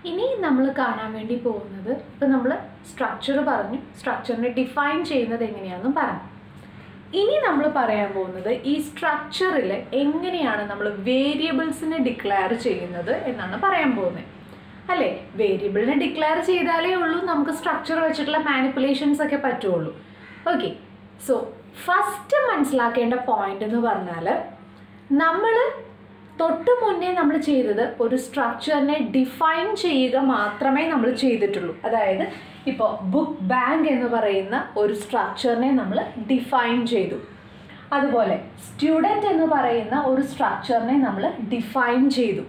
ഇനി നമ്മൾ കാണാൻ വേണ്ടി പോകുന്നത് ഇപ്പം നമ്മൾ സ്ട്രക്ചർ പറഞ്ഞു സ്ട്രക്ചറിനെ ഡിഫൈൻ ചെയ്യുന്നത് എങ്ങനെയാണെന്നും പറഞ്ഞു ഇനി നമ്മൾ പറയാൻ പോകുന്നത് ഈ സ്ട്രക്ചറിൽ എങ്ങനെയാണ് നമ്മൾ വേരിയബിൾസിനെ ഡിക്ലെയർ ചെയ്യുന്നത് എന്നാണ് പറയാൻ പോകുന്നത് അല്ലേ വേരിയബിളിനെ ഡിക്ലെയർ ചെയ്താലേ ഉള്ളൂ നമുക്ക് സ്ട്രക്ചർ വെച്ചിട്ടുള്ള മാനിപ്പുലേഷൻസ് ഒക്കെ പറ്റുള്ളൂ ഓക്കെ സോ ഫസ്റ്റ് മനസ്സിലാക്കേണ്ട പോയിന്റ് എന്ന് പറഞ്ഞാൽ നമ്മൾ തൊട്ട് മുന്നേ നമ്മൾ ചെയ്തത് ഒരു സ്ട്രക്ചറിനെ ഡിഫൈൻ ചെയ്യുക മാത്രമേ നമ്മൾ ചെയ്തിട്ടുള്ളൂ അതായത് ഇപ്പോൾ ബുക്ക് ബാങ്ക് എന്ന് പറയുന്ന ഒരു സ്ട്രക്ചറിനെ നമ്മൾ ഡിഫൈൻ ചെയ്തു അതുപോലെ സ്റ്റുഡൻറ്റ് എന്ന് പറയുന്ന ഒരു സ്ട്രക്ചറിനെ നമ്മൾ ഡിഫൈൻ ചെയ്തു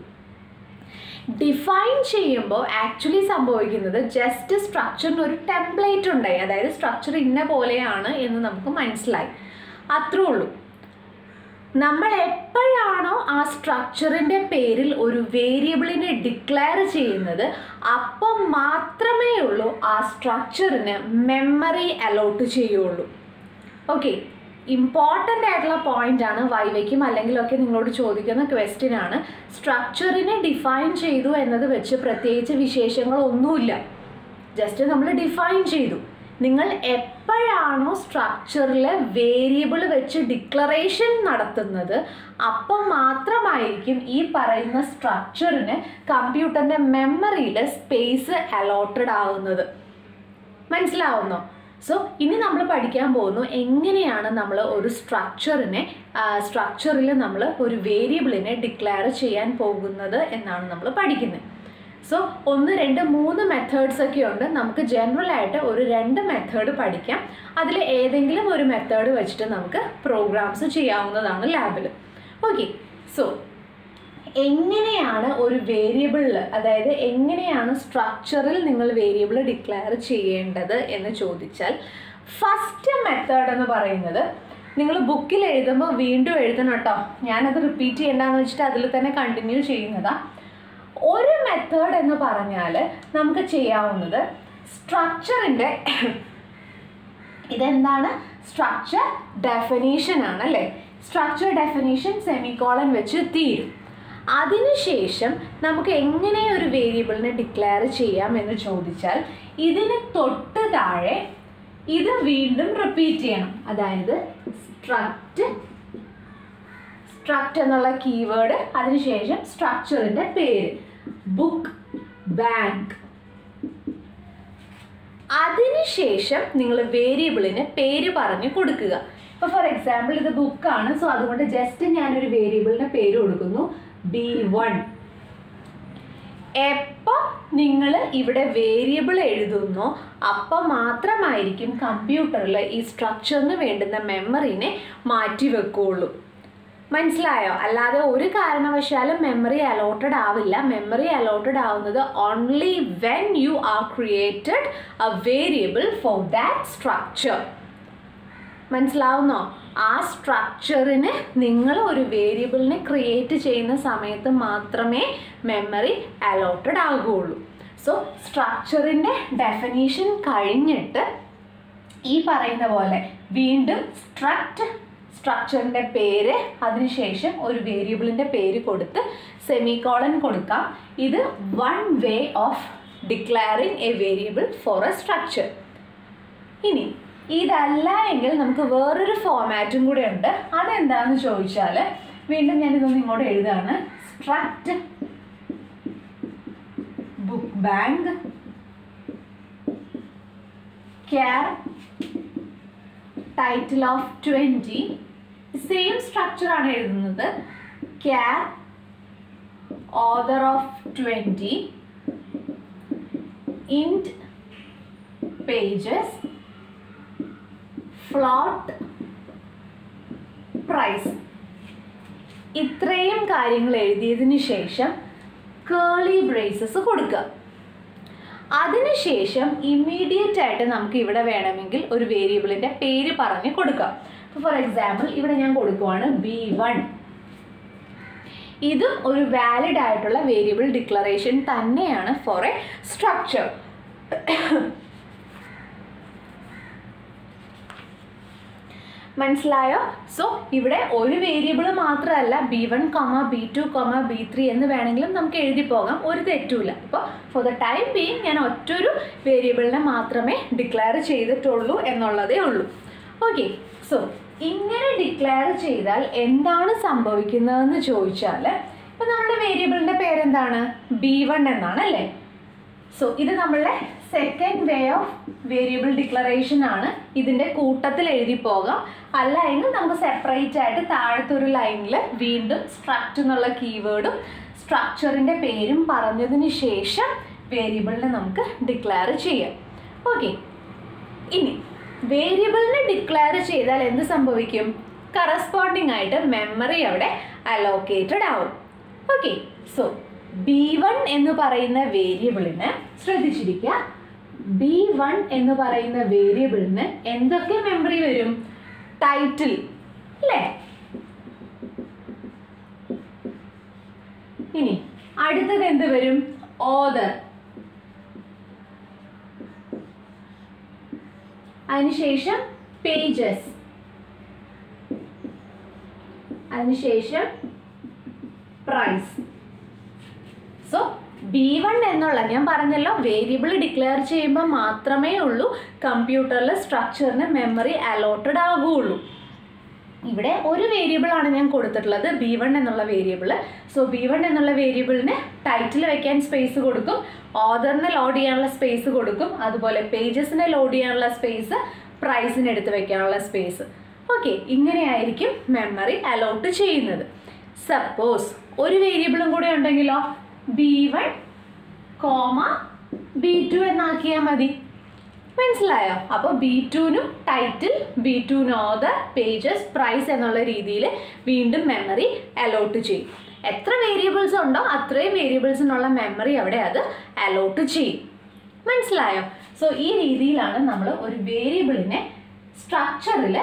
ഡിഫൈൻ ചെയ്യുമ്പോൾ ആക്ച്വലി സംഭവിക്കുന്നത് ജസ്റ്റ് സ്ട്രക്ചറിന് ഒരു ടെംപ്ലേറ്റ് ഉണ്ടായി അതായത് സ്ട്രക്ചർ ഇന്ന പോലെയാണ് എന്ന് നമുക്ക് മനസ്സിലായി അത്രേ ഉള്ളൂ നമ്മൾ എപ്പോഴാണോ ആ സ്ട്രക്ചറിൻ്റെ പേരിൽ ഒരു വേരിയബിളിനെ ഡിക്ലെയർ ചെയ്യുന്നത് അപ്പം മാത്രമേ ഉള്ളൂ ആ സ്ട്രക്ചറിന് മെമ്മറി അലോട്ട് ചെയ്യുള്ളൂ ഓക്കെ ഇമ്പോർട്ടൻ്റ് ആയിട്ടുള്ള പോയിന്റ് ആണ് വൈവയ്ക്കും അല്ലെങ്കിലൊക്കെ നിങ്ങളോട് ചോദിക്കുന്ന ക്വസ്റ്റ്യൻ ആണ് സ്ട്രക്ചറിനെ ഡിഫൈൻ ചെയ്തു എന്നത് വെച്ച് പ്രത്യേകിച്ച് വിശേഷങ്ങളൊന്നുമില്ല ജസ്റ്റ് നമ്മൾ ഡിഫൈൻ ചെയ്തു നിങ്ങൾ എപ്പോഴാണോ സ്ട്രക്ചറിൽ വേരിയബിൾ വെച്ച് ഡിക്ലറേഷൻ നടത്തുന്നത് അപ്പം മാത്രമായിരിക്കും ഈ പറയുന്ന സ്ട്രക്ചറിന് കമ്പ്യൂട്ടറിൻ്റെ മെമ്മറിയിൽ സ്പേസ് അലോട്ടഡ് ആവുന്നത് മനസ്സിലാവുന്നോ സോ ഇനി നമ്മൾ പഠിക്കാൻ പോകുന്നു എങ്ങനെയാണ് നമ്മൾ ഒരു സ്ട്രക്ചറിനെ സ്ട്രക്ചറിൽ നമ്മൾ ഒരു വേരിയബിളിനെ ഡിക്ലെയർ ചെയ്യാൻ പോകുന്നത് എന്നാണ് നമ്മൾ പഠിക്കുന്നത് സോ ഒന്ന് രണ്ട് മൂന്ന് മെത്തേഡ്സ് ഒക്കെ ഉണ്ട് നമുക്ക് ജനറൽ ആയിട്ട് ഒരു രണ്ട് മെത്തേഡ് പഠിക്കാം അതിൽ ഏതെങ്കിലും ഒരു മെത്തേഡ് വെച്ചിട്ട് നമുക്ക് പ്രോഗ്രാംസ് ചെയ്യാവുന്നതാണ് ലാബിൽ ഓക്കെ സോ എങ്ങനെയാണ് ഒരു വേരിയബിളിൽ അതായത് എങ്ങനെയാണ് സ്ട്രക്ചറിൽ നിങ്ങൾ വേരിയബിൾ ഡിക്ലെയർ ചെയ്യേണ്ടത് എന്ന് ചോദിച്ചാൽ ഫസ്റ്റ് മെത്തേഡ് എന്ന് പറയുന്നത് നിങ്ങൾ ബുക്കിൽ എഴുതുമ്പോൾ വീണ്ടും എഴുതണം കേട്ടോ ഞാനത് റിപ്പീറ്റ് ചെയ്യേണ്ടെന്ന് വെച്ചിട്ട് അതിൽ തന്നെ കണ്ടിന്യൂ ചെയ്യുന്നതാണ് ഒരു മെത്തേഡ് എന്ന് പറഞ്ഞാൽ നമുക്ക് ചെയ്യാവുന്നത് സ്ട്രക്ചറിൻ്റെ ഇതെന്താണ് സ്ട്രക്ചർ ഡെഫിനീഷൻ ആണ് അല്ലേ സ്ട്രക്ചർ ഡെഫിനീഷൻ സെമിക്കോളൻ വെച്ച് തീരും അതിനുശേഷം നമുക്ക് എങ്ങനെ ഒരു വേരിയബിളിനെ ഡിക്ലെയർ ചെയ്യാം എന്ന് ചോദിച്ചാൽ ഇതിന് തൊട്ട് താഴെ ഇത് വീണ്ടും റിപ്പീറ്റ് ചെയ്യണം അതായത് സ്ട്രക്റ്റ് സ്ട്രക്റ്റ് എന്നുള്ള കീവേഡ് അതിനുശേഷം സ്ട്രക്ചറിൻ്റെ പേര് ബുക്ക് ബാങ്ക് അതിനുശേഷം നിങ്ങൾ വേരിയബിളിന് പേര് പറഞ്ഞ് കൊടുക്കുക ഇപ്പോൾ ഫോർ എക്സാമ്പിൾ ഇത് ബുക്കാണ് സോ അതുകൊണ്ട് ജസ്റ്റ് ഞാനൊരു വേരിയബിളിന് പേര് കൊടുക്കുന്നു ബി വൺ എപ്പോൾ നിങ്ങൾ ഇവിടെ വേരിയബിൾ എഴുതുന്നോ അപ്പം മാത്രമായിരിക്കും കമ്പ്യൂട്ടറിൽ ഈ സ്ട്രക്ചറിന് വേണ്ടുന്ന മെമ്മറിനെ മാറ്റി വെക്കുകയുള്ളൂ മനസ്സിലായോ അല്ലാതെ ഒരു കാരണവശാലും മെമ്മറി അലോട്ടഡ് ആവില്ല മെമ്മറി അലോട്ടഡ് ആവുന്നത് only when you are created a variable for that structure മനസ്സിലാവുന്നോ ആ സ്ട്രക്ചറിന് നിങ്ങൾ ഒരു വേരിയബിളിനെ ക്രിയേറ്റ് ചെയ്യുന്ന സമയത്ത് മാത്രമേ മെമ്മറി അലോട്ടഡ് ആകുകയുള്ളൂ സോ സ്ട്രക്ചറിൻ്റെ ഡെഫിനീഷൻ കഴിഞ്ഞിട്ട് ഈ പറയുന്ന പോലെ വീണ്ടും സ്ട്രക്റ്റ് സ്ട്രക്ചറിൻ്റെ പേര് അതിനുശേഷം ഒരു വേരിയബിളിൻ്റെ പേര് കൊടുത്ത് സെമിക്കോളൻ കൊടുക്കാം ഇത് one way of declaring a variable for a structure ഇനി ഇതല്ല എങ്കിൽ നമുക്ക് വേറൊരു ഫോമാറ്റും കൂടെ ഉണ്ട് അതെന്താണെന്ന് ചോദിച്ചാൽ വീണ്ടും ഞാനിതൊന്ന് ഇങ്ങോട്ട് എഴുതാണ് struct book bank char title of twenty same structure ആണ് എഴുതുന്നത് char author of twenty int pages float price ഇത്രയും കാര്യങ്ങൾ എഴുതിയതിന് ശേഷം കേളി ബ്രേസസ് കൊടുക്കുക അതിനുശേഷം ഇമ്മീഡിയറ്റ് ആയിട്ട് നമുക്ക് ഇവിടെ വേണമെങ്കിൽ ഒരു വേരിയബിളിൻ്റെ പേര് പറഞ്ഞ് കൊടുക്കാം ഇപ്പോൾ ഫോർ എക്സാമ്പിൾ ഇവിടെ ഞാൻ കൊടുക്കുവാണ് ബി വൺ ഇതും ഒരു വാലിഡ് ആയിട്ടുള്ള വേരിയബിൾ ഡിക്ലറേഷൻ തന്നെയാണ് ഫോർ എ സ്ട്രക്ചർ മനസ്സിലായോ സോ ഇവിടെ ഒരു വേരിയബിൾ മാത്രമല്ല B one comma B two comma B three എന്ന് വേണമെങ്കിലും നമുക്ക് എഴുതി പോകാം ഒരു തെറ്റുമില്ല ഇപ്പോൾ ഫോർ ദ ടൈം ബീങ് ഞാൻ ഒറ്റൊരു വേരിയബിളിനെ മാത്രമേ ഡിക്ലെയർ ചെയ്തിട്ടുള്ളൂ എന്നുള്ളതേ ഉള്ളൂ ഓക്കെ സോ ഇങ്ങനെ ഡിക്ലെയർ ചെയ്താൽ എന്താണ് സംഭവിക്കുന്നതെന്ന് ചോദിച്ചാൽ ഇപ്പം നമ്മുടെ വേരിയബിളിൻ്റെ പേരെന്താണ് ബി വൺ എന്നാണ് അല്ലേ സോ ഇത് നമ്മളുടെ second way of variable declaration ആണ് ഇതിൻ്റെ കൂട്ടത്തിൽ എഴുതി പോകാം അല്ല എങ്കിൽ നമുക്ക് സെപ്പറേറ്റ് ആയിട്ട് താഴത്തെ ഒരു ലൈനിൽ വീണ്ടും സ്ട്രക്റ്റ് എന്നുള്ള കീവേഡും സ്ട്രക്ചറിൻ്റെ പേരും പറഞ്ഞതിന് ശേഷം വേരിയബിളിനെ നമുക്ക് ഡിക്ലെയർ ചെയ്യാം ഓക്കെ ഇനി വേരിയബിളിനെ ഡിക്ലെയർ ചെയ്താൽ എന്ത് സംഭവിക്കും കറസ്പോണ്ടിങ് ആയിട്ട് മെമ്മറി അവിടെ അലോക്കേറ്റഡ് ആവും ഓക്കെ സോ ബി വൺ എന്ന് പറയുന്ന വേരിയബിളിന് ശ്രദ്ധിച്ചിരിക്കുക ബി വൺ എന്ന് പറയുന്ന വേരിയബിളിന് എന്തൊക്കെ മെമ്മറി വരും ടൈറ്റിൽ അല്ലേ ഇനി അടുത്തത് എന്ത് വരും ഓദർ അതിനുശേഷം പേജസ് അതിനുശേഷം പ്രൈസ് സോ ബി വൺ എന്നുള്ള ഞാൻ പറഞ്ഞല്ലോ വേരിയബിൾ ഡിക്ലെയർ ചെയ്യുമ്പോൾ മാത്രമേ ഉള്ളൂ കമ്പ്യൂട്ടറിൽ സ്ട്രക്ചറിന് മെമ്മറി അലോട്ടഡ് ആകുകയുള്ളൂ ഇവിടെ ഒരു വേരിയബിൾ ആണ് ഞാൻ കൊടുത്തിട്ടുള്ളത് ബി വൺ എന്നുള്ള വേരിയബിൾ സോ ബി വൺ എന്നുള്ള വേരിയബിളിന് ടൈറ്റിൽ വെക്കാൻ സ്പേസ് കൊടുക്കും ഓർഡറിനെ ലോഡ് ചെയ്യാനുള്ള സ്പേസ് കൊടുക്കും അതുപോലെ പേജസിനെ ലോഡ് ചെയ്യാനുള്ള സ്പേസ് പ്രൈസിന് എടുത്ത് വെക്കാനുള്ള സ്പേസ് ഓക്കെ ഇങ്ങനെയായിരിക്കും മെമ്മറി അലോട്ട് ചെയ്യുന്നത് സപ്പോസ് ഒരു വേരിയബിളും കൂടെ ഉണ്ടെങ്കിലോ B one comma B two എന്നാക്കിയാൽ മതി മനസ്സിലായോ അപ്പോൾ ബി ടുനും ടൈറ്റിൽ ബി ടുന് ഓദർ പേജസ് പ്രൈസ് എന്നുള്ള രീതിയിൽ വീണ്ടും മെമ്മറി അലോട്ട് ചെയ്യും എത്ര വേരിയബിൾസ് ഉണ്ടോ അത്രയും വേരിയബിൾസിനുള്ള മെമ്മറി അവിടെ അത് അലോട്ട് ചെയ്യും മനസ്സിലായോ സോ ഈ രീതിയിലാണ് നമ്മൾ ഒരു വേരിയബിളിനെ സ്ട്രക്ചറിൽ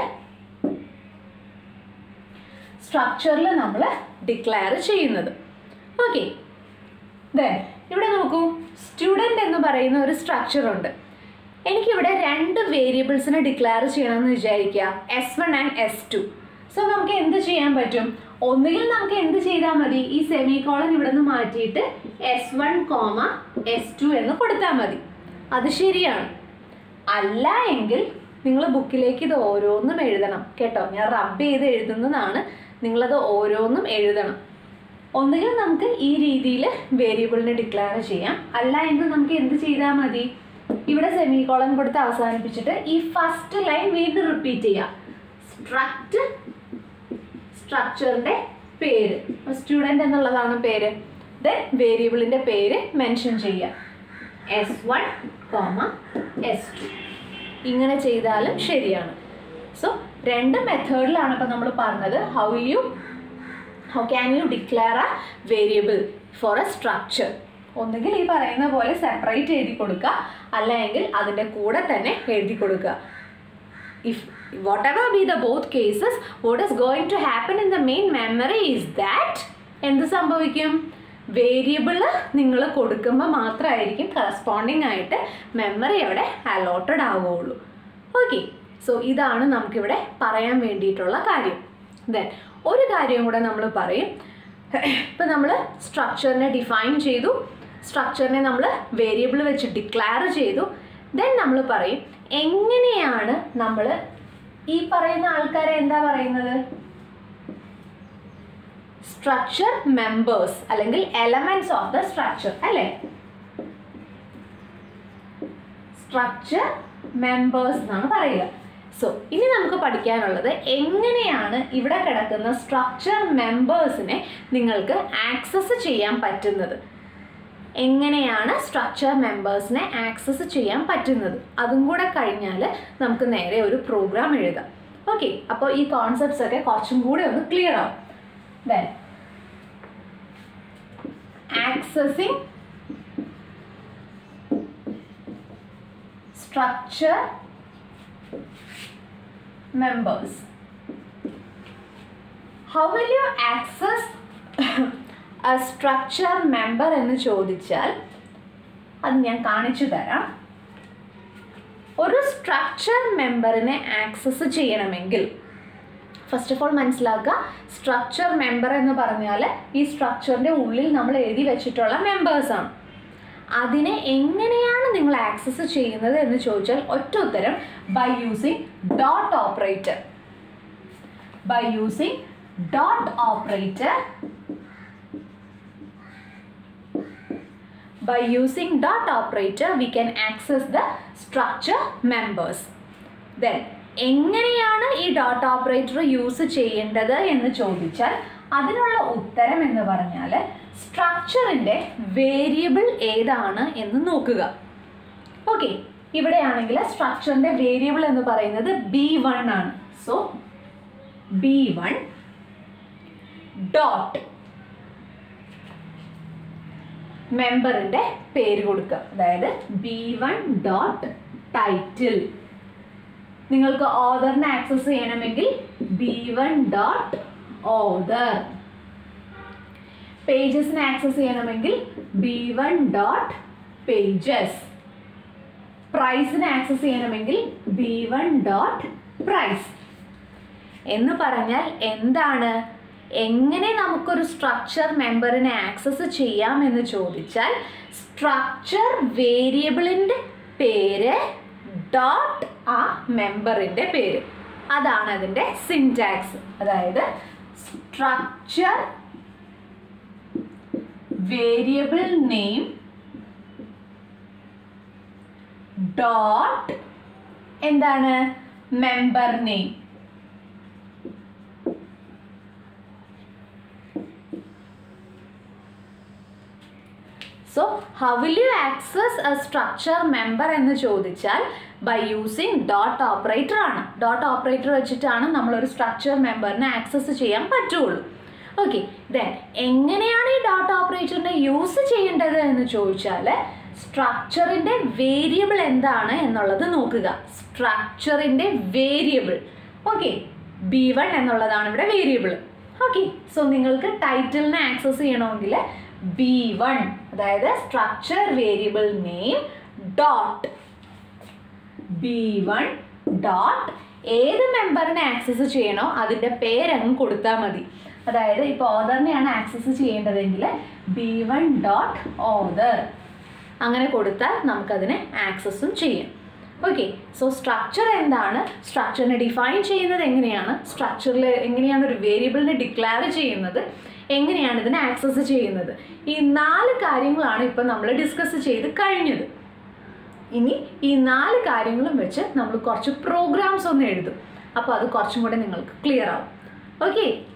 സ്ട്രക്ചറിൽ നമ്മൾ ഡിക്ലെയർ ചെയ്യുന്നത് ഓക്കെ ദെൻ ഇവിടെ നോക്കൂ സ്റ്റുഡൻറ് എന്ന് പറയുന്ന ഒരു സ്ട്രക്ചർ ഉണ്ട് എനിക്കിവിടെ രണ്ട് വേരിയബിൾസിനെ ഡിക്ലെയർ ചെയ്യണമെന്ന് വിചാരിക്കുക S one and S two so നമുക്ക് എന്ത് ചെയ്യാൻ പറ്റും ഒന്നുകിൽ നമുക്ക് എന്ത് ചെയ്താൽ മതി ഈ സെമി കോളൻ ഇവിടെ നിന്ന് മാറ്റിയിട്ട് S one comma S two എന്ന് കൊടുത്താൽ മതി അത് ശരിയാണ് അല്ല എങ്കിൽ നിങ്ങൾ ബുക്കിലേക്ക് ഇത് ഓരോന്നും എഴുതണം കേട്ടോ ഞാൻ റബ്ബ് ചെയ്ത് എഴുതുന്നതാണ് നിങ്ങളത് ഓരോന്നും എഴുതണം ഒന്നുകിൽ നമുക്ക് ഈ രീതിയിൽ വേരിയബിളിനെ ഡിക്ലെയർ ചെയ്യാം അല്ല എങ്കിൽ നമുക്ക് എന്ത് ചെയ്താൽ മതി ഇവിടെ സെമി കോളൻ കൊടുത്ത് അവസാനിപ്പിച്ചിട്ട് ഈ ഫസ്റ്റ് ലൈൻ വീണ്ടും റിപ്പീറ്റ് ചെയ്യാം സ്ട്രക്റ്റ് സ്ട്രക്ചറിൻ്റെ പേര് സ്റ്റുഡൻറ് എന്നുള്ളതാണ് പേര് ദെൻ വേരിയബിളിൻ്റെ പേര് മെൻഷൻ ചെയ്യുക S one comma S two ഇങ്ങനെ ചെയ്താലും ശരിയാണ് സോ രണ്ട് മെത്തേഡിലാണ് ഇപ്പം നമ്മൾ പറഞ്ഞത് how you how can you declare a variable for a structure ഒന്നുകിൽ ഈ പറയുന്ന പോലെ സെപ്പറേറ്റ് എഴുതി കൊടുക്കുക അല്ലെങ്കിൽ അതിൻ്റെ കൂടെ തന്നെ എഴുതി കൊടുക്കുക if whatever be the both cases what is going to happen in the main memory is that എന്ത് സംഭവിക്കും വേരിയബിൾ നിങ്ങൾ കൊടുക്കുമ്പോൾ മാത്രമായിരിക്കും കറസ്പോണ്ടിങ് ആയിട്ട് മെമ്മറി അവിടെ അലോട്ടഡ് ആവുകയുള്ളൂ ഓക്കെ സോ ഇതാണ് നമുക്കിവിടെ പറയാൻ വേണ്ടിയിട്ടുള്ള കാര്യം ദെൻ ഒരു കാര്യം കൂടെ നമ്മൾ പറയും ഇപ്പം നമ്മൾ സ്ട്രക്ചറിനെ ഡിഫൈൻ ചെയ്തു സ്ട്രക്ചറിനെ നമ്മൾ വേരിയബിൾ വെച്ച് ഡിക്ലെയർ ചെയ്തു ദെൻ നമ്മൾ പറയും എങ്ങനെയാണ് നമ്മൾ ഈ പറയുന്ന ആൾക്കാരെ എന്താ പറയുന്നത് സ്ട്രക്ചർ മെമ്പേഴ്സ് അല്ലെങ്കിൽ എലമെന്റ്സ് ഓഫ് ദ സ്ട്രക്ചർ അല്ലേ സ്ട്രക്ചർ മെമ്പേഴ്സ് എന്നാണ് പറയുക സോ ഇനി നമുക്ക് പഠിക്കാനുള്ളത് എങ്ങനെയാണ് ഇവിടെ കിടക്കുന്ന സ്ട്രക്ചർ മെമ്പേഴ്സിനെ നിങ്ങൾക്ക് ആക്സസ് ചെയ്യാൻ പറ്റുന്നത് എങ്ങനെയാണ് സ്ട്രക്ചർ മെമ്പേഴ്സിനെ ആക്സസ് ചെയ്യാൻ പറ്റുന്നത് അതും കൂടെ കഴിഞ്ഞാൽ നമുക്ക് നേരെ ഒരു പ്രോഗ്രാം എഴുതാം ഓക്കെ അപ്പോൾ ഈ കോൺസെപ്റ്റ്സ് ഒക്കെ കുറച്ചും കൂടി ഒന്ന് ക്ലിയർ ആവും then accessing structure members. How will you access a structure member എന്ന് ചോദിച്ചാൽ അത് ഞാൻ കാണിച്ചു തരാം ഒരു സ്ട്രക്ചർ മെമ്പറിനെ ആക്സസ് ചെയ്യണമെങ്കിൽ ഫസ്റ്റ് ഓഫ് ഓൾ മനസ്സിലാക്കുക സ്ട്രക്ചർ മെമ്പർ എന്ന് പറഞ്ഞാൽ ഈ സ്ട്രക്ചറിൻ്റെ ഉള്ളിൽ നമ്മൾ എഴുതി വെച്ചിട്ടുള്ള മെമ്പേഴ്സാണ് അതിനെ എങ്ങനെയാണ് നിങ്ങൾ ആക്സസ് ചെയ്യുന്നത് എന്ന് ചോദിച്ചാൽ ഒറ്റ ഉത്തരം by using dot operator by using dot operator by using dot operator we can access the structure members then എങ്ങനെയാണ് ഈ ഡോട്ട് ഓപ്പറേറ്റർ യൂസ് ചെയ്യേണ്ടത് എന്ന് ചോദിച്ചാൽ അതിനുള്ള ഉത്തരം എന്ന് പറഞ്ഞാൽ സ്ട്രക്ചറിൻ്റെ വേരിയബിൾ ഏതാണ് എന്ന് നോക്കുക ഓക്കെ ഇവിടെയാണെങ്കിൽ സ്ട്രക്ചറിൻ്റെ വേരിയബിൾ എന്ന് പറയുന്നത് ബി വൺ ആണ് സോ ബി വൺ ഡോട്ട് മെമ്പറിൻ്റെ പേര് കൊടുക്കുക അതായത് ബി വൺ ഡോട്ട് ടൈറ്റിൽ നിങ്ങൾക്ക് ഓദറിനെ ആക്സസ് ചെയ്യണമെങ്കിൽ ബി വൺ ഡോട്ട് ഓദർ പേജസിനെ ആക്സസ് ചെയ്യണമെങ്കിൽ ബി വൺ ഡോട്ട് പേജസ് പ്രൈസിനെ ആക്സസ് ചെയ്യണമെങ്കിൽ ബി വൺ ഡോട്ട് പ്രൈസ് എന്ന് പറഞ്ഞാൽ എന്താണ് എങ്ങനെ നമുക്കൊരു സ്ട്രക്ചർ മെമ്പറിനെ ആക്സസ് ചെയ്യാം എന്ന് ചോദിച്ചാൽ സ്ട്രക്ചർ വേരിയബിളിൻ്റെ പേര് ഡോട്ട് ആ മെമ്പറിൻ്റെ പേര് അതാണ് അതിൻ്റെ സിൻറ്റാക്സ് അതായത് സ്ട്രക്ചർ വേരിയബിൾ നെയിം ഡോട്ട് എന്താണ് member name so how will you access a structure member എന്ന് ചോദിച്ചാൽ ബൈ യൂസിങ് ഡോട്ട് ഓപ്പറേറ്റർ ആണ് ഡോട്ട് ഓപ്പറേറ്റർ വെച്ചിട്ടാണ് നമ്മളൊരു സ്ട്രക്ചർ മെമ്പറിനെ ആക്സസ് ചെയ്യാൻ പറ്റുള്ളൂ ഓക്കെ ദെൻ എങ്ങനെയാണ് ഈ ഡോട്ട് ഓപ്പറേറ്ററിനെ യൂസ് ചെയ്യേണ്ടത് എന്ന് ചോദിച്ചാൽ സ്ട്രക്ചറിൻ്റെ വേരിയബിൾ എന്താണ് എന്നുള്ളത് നോക്കുക സ്ട്രക്ചറിൻ്റെ വേരിയബിൾ ഓക്കെ ബി വൺ എന്നുള്ളതാണ് ഇവിടെ വേരിയബിൾ ഓക്കെ സോ നിങ്ങൾക്ക് ടൈറ്റിലിനെ ആക്സസ് ചെയ്യണമെങ്കിൽ ബി വൺ അതായത് structure variable name dot B one dot ഏത് മെമ്പറിനെ ആക്സസ് ചെയ്യണോ അതിൻ്റെ പേരങ്ങ് കൊടുത്താൽ മതി അതായത് ഇപ്പോൾ ഓദറിനെയാണ് ആക്സസ് ചെയ്യേണ്ടതെങ്കിൽ ബി വൺ ഡോട്ട് ഓദർ അങ്ങനെ കൊടുത്താൽ നമുക്കതിനെ ആക്സസും ചെയ്യാം ഓക്കെ സോ സ്ട്രക്ചർ എന്താണ് സ്ട്രക്ചറിനെ ഡിഫൈൻ ചെയ്യുന്നത് എങ്ങനെയാണ് സ്ട്രക്ചറിൽ എങ്ങനെയാണ് ഒരു വേരിയബിളിനെ ഡിക്ലെയർ ചെയ്യുന്നത് എങ്ങനെയാണ് ഇതിനെ ആക്സസ് ചെയ്യുന്നത് ഈ നാല് കാര്യങ്ങളാണ് ഇപ്പം നമ്മൾ ഡിസ്കസ് ചെയ്ത് കഴിഞ്ഞത് ഇനി ഈ നാല് കാര്യങ്ങളും വെച്ച് നമ്മൾ കുറച്ച് പ്രോഗ്രാംസ് ഒന്ന് എഴുതും അപ്പോൾ അത് കുറച്ചും കൂടെ നിങ്ങൾക്ക് ക്ലിയർ ആവും ഓക്കെ